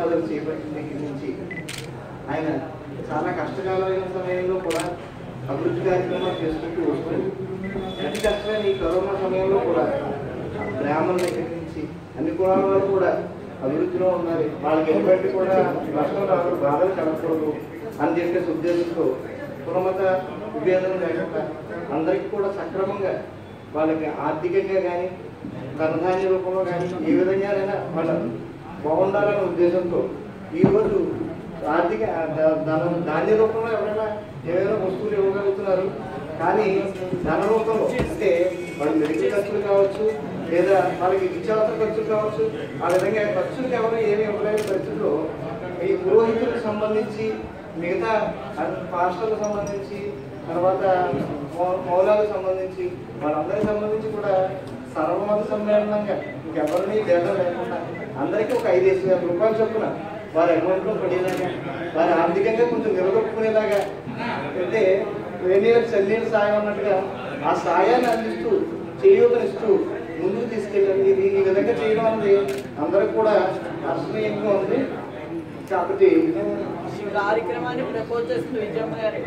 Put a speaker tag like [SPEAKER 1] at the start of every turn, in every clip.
[SPEAKER 1] గారు చేపట్టిన దగ్గర నుంచి ఆయన చాలా కష్టకాలమైన సమయంలో కూడా అభివృద్ధి కార్యక్రమాలు చేసుకుంటూ వస్తుంది అతి కష్టమైన ఈ కరోనా సమయంలో కూడా బ్రాహ్మణుల దగ్గర నుంచి అన్ని కులాల వారు కూడా అభివృద్ధిలో ఉన్నారు వాళ్ళకి ఎటువంటి కూడా నష్టం రాకూడదు బాధలు కలగకూడదు అని చెప్పేసి ఉద్దేశంతో కులమత విభేదం లేకుండా అందరికీ కూడా సక్రమంగా వాళ్ళకి ఆర్థికంగా కానీ ధనధాన్య రూపంలో కానీ ఏ విధంగానైనా వాళ్ళ బాగుండాలనే ఉద్దేశంతో ఈరోజు ఆర్థిక ధ- ధనం ధాన్య రూపంలో ఎవరైనా ఏవైనా వస్తువులు ఇవ్వగలుగుతున్నారు కానీ ధన రూపంలో అంటే వాళ్ళ మెడికల్ ఖర్చులు కావచ్చు లేదా వాళ్ళకి నిత్యావసర ఖర్చులు కావచ్చు ఆ విధంగా ఖర్చులకు ఎవరు ఏమి ఇవ్వలేని పరిస్థితుల్లో ఈ పురోహితులకు సంబంధించి మిగతా పాస్టర్లకు సంబంధించి తర్వాత మౌ- మౌలాలకు సంబంధించి వాళ్ళందరికి సంబంధించి కూడా సర్వమత సమ్మేళనంగా ఇంకెవరిని భేదం లేకుండా అందరికీ ఒక ఐదేసి వేల రూపాయలు చొప్పున వారి అకౌంట్లో పడేలాగా వారి ఆర్థికంగా కొంచెం నిలదొక్కునేలాగా అంటే వేణీలకు చన్నీళ్ళు సాయం అన్నట్టుగా ఆ సాయాన్ని అందిస్తూ చేయూతనిస్తూ ముందుకు తీసుకెళ్ళాలి ఇది ఈ విధంగా చేయడం అనేది అందరికి కూడా హర్షణీయంగా ఉంది కాబట్టి
[SPEAKER 2] ఈ కార్యక్రమాన్ని ప్రపోజ్ చేస్తుంది విజయమ్మ గారు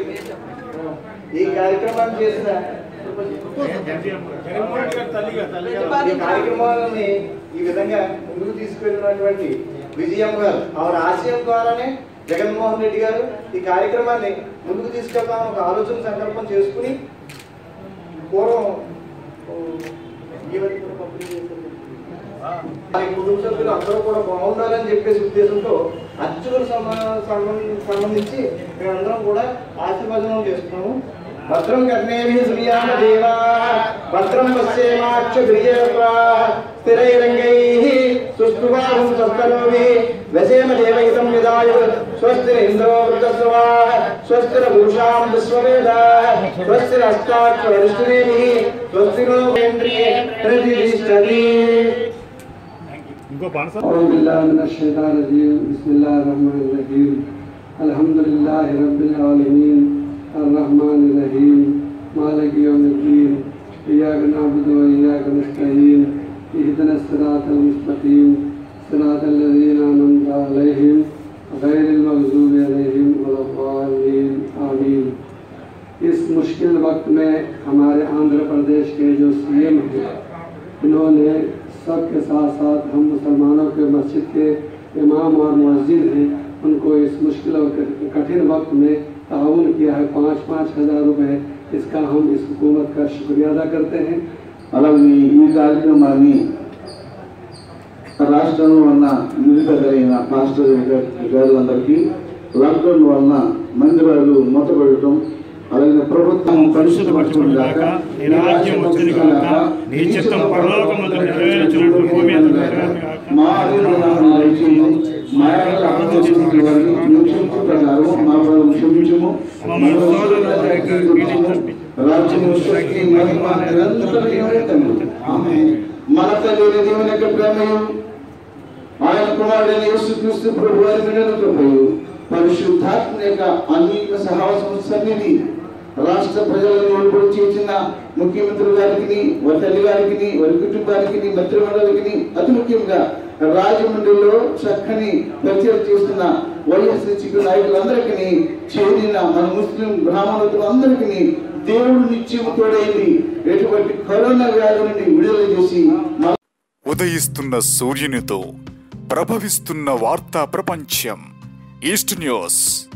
[SPEAKER 1] ఈ కార్యక్రమాన్ని చేసిన ఈ కార్యక్రమాలని ఈ విధంగా ముందుకు తీసుకెళ్ళినటువంటి విజయం గారు ఆవిడ ఆశయం ద్వారానే జగన్మోహన్ రెడ్డి గారు ఈ కార్యక్రమాన్ని ముందుకు తీసుకెళ్తామని ఒక ఆలోచన సంకల్పం చేసుకుని పూర్వం ఓ, ఈ వరకు కూడా పంపిణీ చేశారు. వారి కుటుంబ సభ్యులు అందరూ కూడా బాగుండాలని చెప్పేసి ఉద్దేశంతో అర్చకులకు సంబ- సంబ- సంబంధించి మేమందరం కూడా ఆశీర్వచనం చేస్తున్నాము భద్రం కర్ణేభి శ్రీయామ దేవా భద్రం పశ్చేమాక్ష గిరిజేవా స్థిరైరంగై సుష్ఠుభావం సప్తలోభి వసేమ దేవహితం విదాయ స్వస్తిర ఇంద్రో వృతస్వా స్వస్తిర పురుషాం విశ్వవేద స్వస్తిర అష్టాక్ష వరిష్ఠునేమి స్వస్తిరో కేంద్రియే ప్రతిష్టతి
[SPEAKER 3] ఇంకో బాణస
[SPEAKER 4] أعوذ بالله من الشيطان الرجيم بسم الله الرحمن الرحيم الحمد لله رب العالمين الرحمن الرحيم مالك يوم الدين إياك نعبد وإياك نستعين اهدنا الصراط المستقيم صراط الذين أنعمت عليهم غير المغضوب عليهم ولا الضالين آمين इस मुश्किल वक्त में हमारे आंध्र प्रदेश के जो सीएम हैं इन्होंने सबके साथ साथ हम मुसलमानों के मस्जिद के इमाम और मस्जिद हैं उनको इस मुश्किल और कठिन वक्त में ताउन किया है पाँच पाँच हज़ार रुपये इसका हम इस हुकूमत का शुक्रिया अदा करते हैं
[SPEAKER 5] అలాగే ఈ కార్యక్రమాన్ని రాష్ట్రంలో ఉన్న వివిధ కలిగిన మాస్టర్ గారులందరికీ లాక్డౌన్ వలన మందిరాలు మూతపడటం అలాగే ప్రభుత్వం
[SPEAKER 3] పరిశుద్ధపరచుకుని గాక నీ రాజ్యం వచ్చింది గాక నీ చిత్తం పరలోకమందు నెరవేర్చినట్లు భూమి మీద నెరవేరును గాక.
[SPEAKER 5] మా ఆదినాలను దయచేయము మా యొక్క అపరాధములను వారిని క్షమించు ప్రకారం మా ప్రభువు క్షమించుము
[SPEAKER 3] మమ్మల్ని శోధనలో తప్పించు.
[SPEAKER 5] రాజ్యము శక్తి మహిమ నిరంతరం ఎవరైతము ఆమేన్ మన తల్లి దేవుని యొక్క ప్రేమయు ఆయన కుమారుడైన యేసుక్రీస్తు ప్రభు వారి బిడ్డల కృపయు పరిశుద్ధాత్మ యొక్క అనేక సహవాసం సన్నిధి రాష్ట్ర ప్రజలను ఏర్పడి చేసిన ముఖ్యమంత్రి గారికి వారి తల్లి గారికి వారి కుటుంబానికి మంత్రి మండలికి అతి ముఖ్యంగా రాజమండ్రిలో చక్కని పరిచయం చేస్తున్న వైఎస్ఆర్ నాయకులందరికీ చేరిన మన ముస్లిం బ్రాహ్మణులందరికీ దేవుడు నిత్యం తోడైంది ఎటువంటి కరోనా వ్యాధి నుండి విడుదల చేసి మన
[SPEAKER 6] ఉదయిస్తున్న సూర్యునితో ప్రభవిస్తున్న వార్తా ప్రపంచం ఈస్ట్ న్యూస్